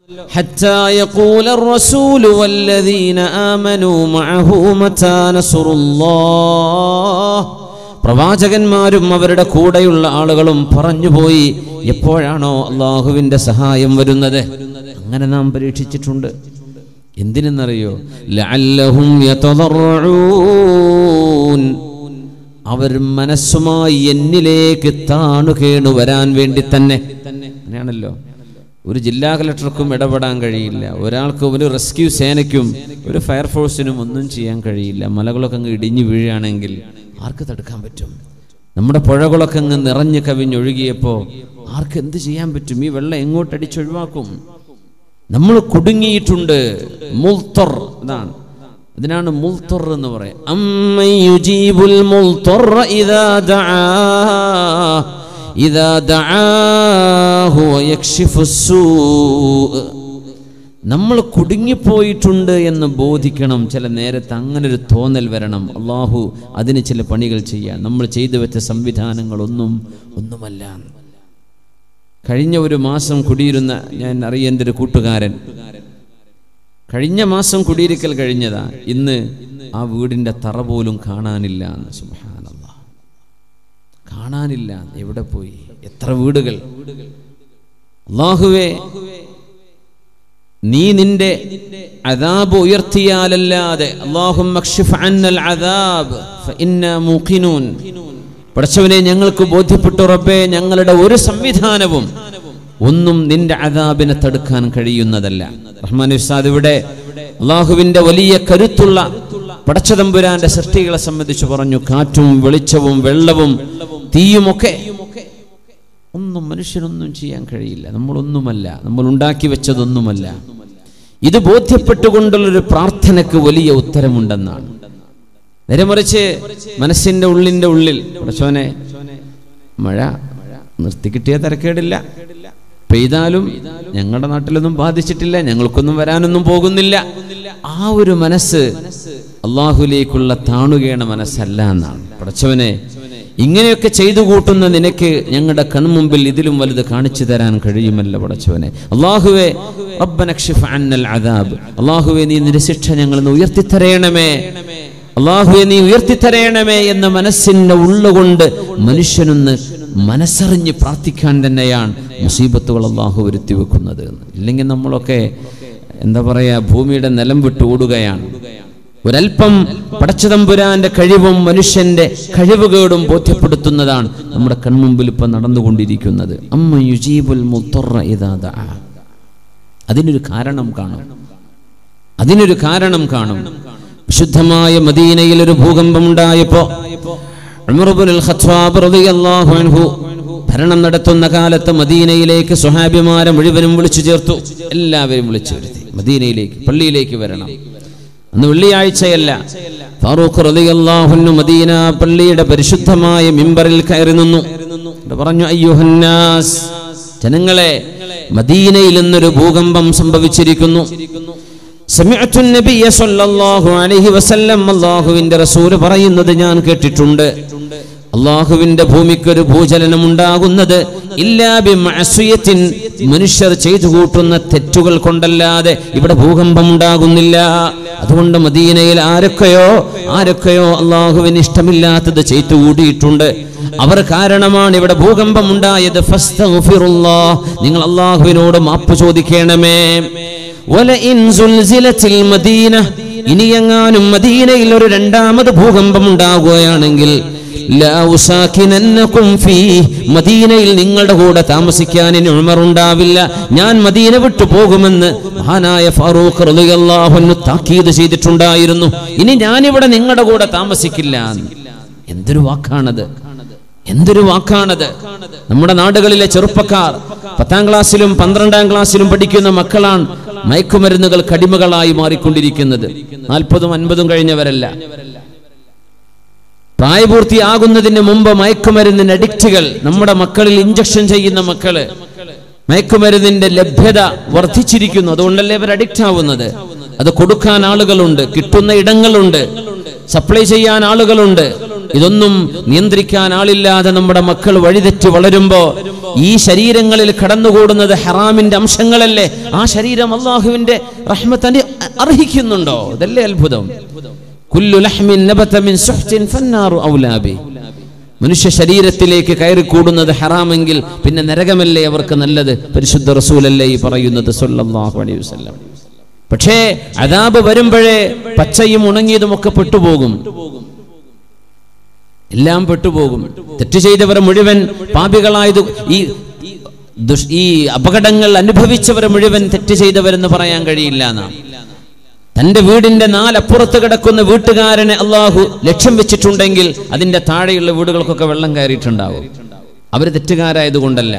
حتى يقول الرسول والذين آمنوا معه متى نصر الله പ്രവാചകന്മാരും അവരുടെ കൂടെയുള്ള ആളുകളും പറഞ്ഞുപോയി എപ്പോഴാണോ അള്ളാഹുവിന്റെ സഹായം വരുന്നത് അങ്ങനെ നാം പരീക്ഷിച്ചിട്ടുണ്ട് എന്തിനെന്നറിയോ ലഅല്ലഹും യതദറഊൻ അവർ മനസ്സുമായി എന്നിലേക്ക് താണുകേണു വരാൻ വേണ്ടി തന്നെ അങ്ങനെയാണല്ലോ ഒരു ജില്ലാ കളക്ടർക്കും ഇടപെടാൻ കഴിയില്ല ഒരാൾക്ക് ഒരു റെസ്ക്യൂ സേനയ്ക്കും ഒരു ഫയർഫോഴ്സിനും ഒന്നും ചെയ്യാൻ കഴിയില്ല മലകളൊക്കെ അങ്ങ് ഇടിഞ്ഞു വീഴുകയാണെങ്കിൽ ആർക്ക് തടുക്കാൻ പറ്റും നമ്മുടെ പുഴകളൊക്കെ അങ്ങ് നിറഞ്ഞു കവിഞ്ഞൊഴുകിയപ്പോൾ ആർക്ക് എന്ത് ചെയ്യാൻ പറ്റും ഈ വെള്ളം എങ്ങോട്ട് അടിച്ചൊഴിവാക്കും നമ്മൾ കുടുങ്ങിയിട്ടുണ്ട് മുൽത്തർ ഇതാണ് ഇതിനാണ് മുൽത്തർ എന്ന് പറയാം അമ്മ യുജീബുൽ മുൽത്തർ ഇദാ ദആ ഇദാ ദആഹു വയക്ഷിഫു സൂഅ് നമ്മൾ കുടുങ്ങിപ്പോയിട്ടുണ്ട് എന്ന് ബോധിക്കണം ചില നേരത്ത് അങ്ങനെ ഒരു തോന്നൽ വരണം അള്ളാഹു അതിന് ചില പണികൾ ചെയ്യാൻ നമ്മൾ ചെയ്തു വെച്ച സംവിധാനങ്ങളൊന്നും ഒന്നുമല്ല കഴിഞ്ഞ ഒരു മാസം കുടിയിരുന്ന ഞാൻ അറിയ എൻ്റെ ഒരു കൂട്ടുകാരൻ കഴിഞ്ഞ മാസം കുടിയിരിക്കൽ കഴിഞ്ഞതാ ഇന്ന് ആ വീടിൻ്റെ തറ പോലും കാണാനില്ല എന്ന് സുബ്ഹാനല്ലാ കാണാനില്ല എവിടെ പോയി എത്ര വീടുകൾ അള്ളാഹുവേ നീ നിന്റെ അദാബ് ഉയർത്തിയാലല്ലാതെ അള്ളാഹും പടച്ചവനെ ഞങ്ങൾക്ക് ബോധ്യപ്പെട്ടു റബ്ബേ ഞങ്ങളുടെ ഒരു സംവിധാനവും ഒന്നും നിന്റെ അദാബിനെ തടുക്കാൻ കഴിയുന്നതല്ല റഹ്മാൻ ഉസ്താദ് ഇവിടെ അള്ളാഹുവിന്റെ വലിയ കരുത്തുള്ള പടച്ചതമ്പുരാന്റെ സൃഷ്ടികളെ സംബന്ധിച്ച് പറഞ്ഞു കാറ്റും വെളിച്ചവും വെള്ളവും തീയുമൊക്കെ ഒന്നും മനുഷ്യനൊന്നും ചെയ്യാൻ കഴിയില്ല നമ്മളൊന്നുമല്ല നമ്മൾ ഉണ്ടാക്കി വെച്ചതൊന്നുമല്ല ഇത് ബോധ്യപ്പെട്ടുകൊണ്ടുള്ളൊരു പ്രാർത്ഥനയ്ക്ക് വലിയ ഉത്തരമുണ്ടെന്നാണ് നേരെ മറിച്ച് മനസ്സിന്റെ ഉള്ളിന്റെ ഉള്ളിൽ പടച്ചോനെ മഴ നിർത്തി കിട്ടിയ തിരക്കേടില്ല പെയ്താലും ഞങ്ങളുടെ നാട്ടിലൊന്നും ബാധിച്ചിട്ടില്ല ഞങ്ങൾക്കൊന്നും വരാനൊന്നും പോകുന്നില്ല ആ ഒരു മനസ്സ് അള്ളാഹുലേക്കുള്ള താണുകേണ മനസ്സല്ല എന്നാണ് പടച്ചവനെ ഇങ്ങനെയൊക്കെ ചെയ്തു കൂട്ടുന്ന നിനക്ക് ഞങ്ങളുടെ കൺമുമ്പിൽ ഇതിലും വലുത് കാണിച്ചു തരാൻ കഴിയുമല്ലോ പടച്ചവനെ അള്ളാഹുവെ അദാബ് അള്ളാഹുവെ നീ നിന്റെ ശിക്ഷ ഞങ്ങൾ ഉയർത്തിത്തരയണമേ അള്ളാഹുവെ നീ ഉയർത്തിത്തരയണമേ എന്ന മനസ്സിന്റെ ഉള്ളുകൊണ്ട് മനുഷ്യനൊന്ന് മനസ്സറിഞ്ഞ് പ്രാർത്ഥിക്കാൻ തന്നെയാണ് മുസീബത്തുകൾ അള്ളാഹു വരുത്തി വെക്കുന്നത് ഇല്ലെങ്കിൽ നമ്മളൊക്കെ എന്താ പറയാ ഭൂമിയുടെ നിലം വിട്ട് ഓടുകയാണ് ഒരൽപ്പം പടച്ചതമ്പുരാന്റെ കഴിവും മനുഷ്യന്റെ കഴിവുകേടും ബോധ്യപ്പെടുത്തുന്നതാണ് നമ്മുടെ കൺമുമ്പിൽ ഇപ്പൊ നടന്നുകൊണ്ടിരിക്കുന്നത് അമ്മ യുജീബുൽ മുത്തറ ഇദാ ദആ. അതിനൊരു കാരണം കാണും അതിനൊരു കാരണം കാണും വിശുദ്ധമായ മദീനയിൽ ഒരു ഭൂകമ്പം ഉണ്ടായപ്പോ ഉമർ ഇബ്നുൽ ഖത്താബ് റളിയല്ലാഹു അൻഹു ഭരണം നടത്തുന്ന കാലത്ത് മദീനയിലേക്ക് സ്വഹാബിമാരെ മുഴുവനും വിളിച്ചു ചേർത്തു എല്ലാവരും വിളിച്ചു വരുത്തി മദീനയിലേക്ക് പള്ളിയിലേക്ക് വരണം അന്ന് വെള്ളിയാഴ്ചയല്ല ഫാറൂഖ് റളിയല്ലാഹുന്നു മദീന പള്ളിയുടെ പരിശുദ്ധമായ മിമ്പറിൽ കയറി നിന്നു എന്നിട്ട് പറഞ്ഞു അയ്യുഹന്നാസ് ജനങ്ങളെ മദീനയിൽ നിന്നൊരു ഭൂകമ്പം സംഭവിച്ചിരിക്കുന്നു സമിഅ്തു നബിയ സല്ലല്ലാഹു അലൈഹി വസല്ലം അല്ലാഹുവിന്റെ റസൂൽ പറയുന്നത് ഞാൻ കേട്ടിട്ടുണ്ട് അള്ളാഹുവിന്റെ ഭൂമിക്കൊരു ഭൂചലനം ഉണ്ടാകുന്നത് ഇല്ലാ ബിമഅസിയത്തിൻ മനുഷ്യർ ചെയ്തു കൂട്ടുന്ന തെറ്റുകൾ കൊണ്ടല്ലാതെ ഇവിടെ ഭൂകമ്പം ഉണ്ടാകുന്നില്ല അതുകൊണ്ട് മദീനയിൽ ആരൊക്കെയോ ആരൊക്കെയോ അള്ളാഹുവിന് ഇഷ്ടമില്ലാത്തത് ചെയ്തു കൂടിയിട്ടുണ്ട് അവർ കാരണമാണ് ഇവിടെ ഭൂകമ്പം ഉണ്ടായത് ഫസ്തഗ്ഫിറുല്ലാഹ്. നിങ്ങൾ അള്ളാഹുവിനോട് മാപ്പ് ചോദിക്കണമേ വലഇൻ സുൽസിലത്തിൽ മദീന ഇനിയെങ്ങാനും മദീനയിൽ ഒരു രണ്ടാമത് ഭൂകമ്പം ഉണ്ടാകുകയാണെങ്കിൽ ലാ ഉസാക്കിനന്നകും ഫീ. മദീനയിൽ നിങ്ങളുടെ കൂടെ താമസിക്കാൻ ഇനി ഉമർ ഉണ്ടാവില്ല ഞാൻ മദീന വിട്ടു പോകുമെന്ന് മഹാനായ ഫാറൂഖ് റളിയല്ലാഹു അൻഹു താക്കീത് ചെയ്തിട്ടുണ്ടായിരുന്നു ഇനി ഞാനിവിടെ നിങ്ങളുടെ കൂടെ താമസിക്കില്ല എന്തൊരു വാക്കാണത് എന്തൊരു വാക്കാണത് നമ്മുടെ നാടുകളിലെ ചെറുപ്പക്കാർ പത്താം ക്ലാസ്സിലും പന്ത്രണ്ടാം ക്ലാസ്സിലും പഠിക്കുന്ന മക്കളാണ് മയക്കുമരുന്നുകൾ കടിമകളായി മാറിക്കൊണ്ടിരിക്കുന്നത് നാൽപ്പതും അൻപതും കഴിഞ്ഞവരല്ല പ്രായപൂർത്തിയാകുന്നതിന് മുമ്പ് മയക്കുമരുന്നിന് അഡിക്റ്റുകൾ നമ്മുടെ മക്കളിൽ ഇഞ്ചക്ഷൻ ചെയ്യുന്ന മക്കള് മയക്കുമരുന്നിന്റെ ലഭ്യത വർദ്ധിച്ചിരിക്കുന്നു അതുകൊണ്ടല്ലേ ഇവർ അഡിക്റ്റ് ആവുന്നത് അത് കൊടുക്കാൻ ആളുകളുണ്ട് കിട്ടുന്ന ഇടങ്ങളുണ്ട് സപ്ലൈ ചെയ്യാൻ ആളുകളുണ്ട് ഇതൊന്നും നിയന്ത്രിക്കാൻ ആളില്ലാതെ നമ്മുടെ മക്കൾ വഴിതെറ്റി വളരുമ്പോ ഈ ശരീരങ്ങളിൽ കടന്നുകൂടുന്നത് ഹറാമിന്റെ അംശങ്ങളല്ലേ ആ ശരീരം അള്ളാഹുവിന്റെ റഹ്മത്തന് അർഹിക്കുന്നുണ്ടോ ഇതല്ലേ അത്ഭുതം കുല്ലു ലഹ്മിൻ നബത മിൻ സുഹ്തിൻ ഫന്നാറു ഔലാ ബി മനുഷ്യ ശരീരത്തിലേക്ക് കയറിക്കൂടുന്നത് ഹറാമെങ്കിൽ പിന്നെ നരകമല്ലേ അവർക്ക് നല്ലത് പരിശുദ്ധ റസൂലല്ലേ ഈ പറയുന്നത് സല്ലല്ലാഹു അലൈഹി വസല്ലം പക്ഷേ അതാബ് വരുമ്പോഴേ പച്ചയും ഉണങ്ങിയതും ഒക്കെ പെട്ടുപോകും എല്ലാം പെട്ടുപോകും തെറ്റ് ചെയ്തവർ മുഴുവൻ പാപികളായത് ഈ ദുഷ്- ഈ അപകടങ്ങൾ അനുഭവിച്ചവർ മുഴുവൻ തെറ്റ് ചെയ്തവരെന്ന് പറയാൻ കഴിയില്ല നാം തന്റെ വീടിന്റെ നാലപ്പുറത്ത് കിടക്കുന്ന വീട്ടുകാരനെ അള്ളാഹു ലക്ഷ്യം വെച്ചിട്ടുണ്ടെങ്കിൽ അതിന്റെ താഴെയുള്ള വീടുകൾക്കൊക്കെ വെള്ളം കയറിയിട്ടുണ്ടാവും അവര് തെറ്റുകാരായതുകൊണ്ടല്ല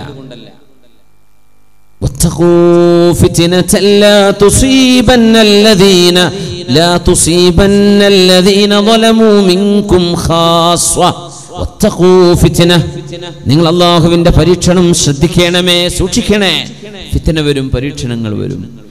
واتقوا فتنة لا تصيبن الذين لا تصيبن الذين ظلموا منكم خاصة واتقوا فتنة നിങ്ങൾ അള്ളാഹുവിന്റെ പരീക്ഷണം ശ്രദ്ധിക്കണമേ സൂക്ഷിക്കണേ ഫിത്തന വരും പരീക്ഷണങ്ങൾ വരും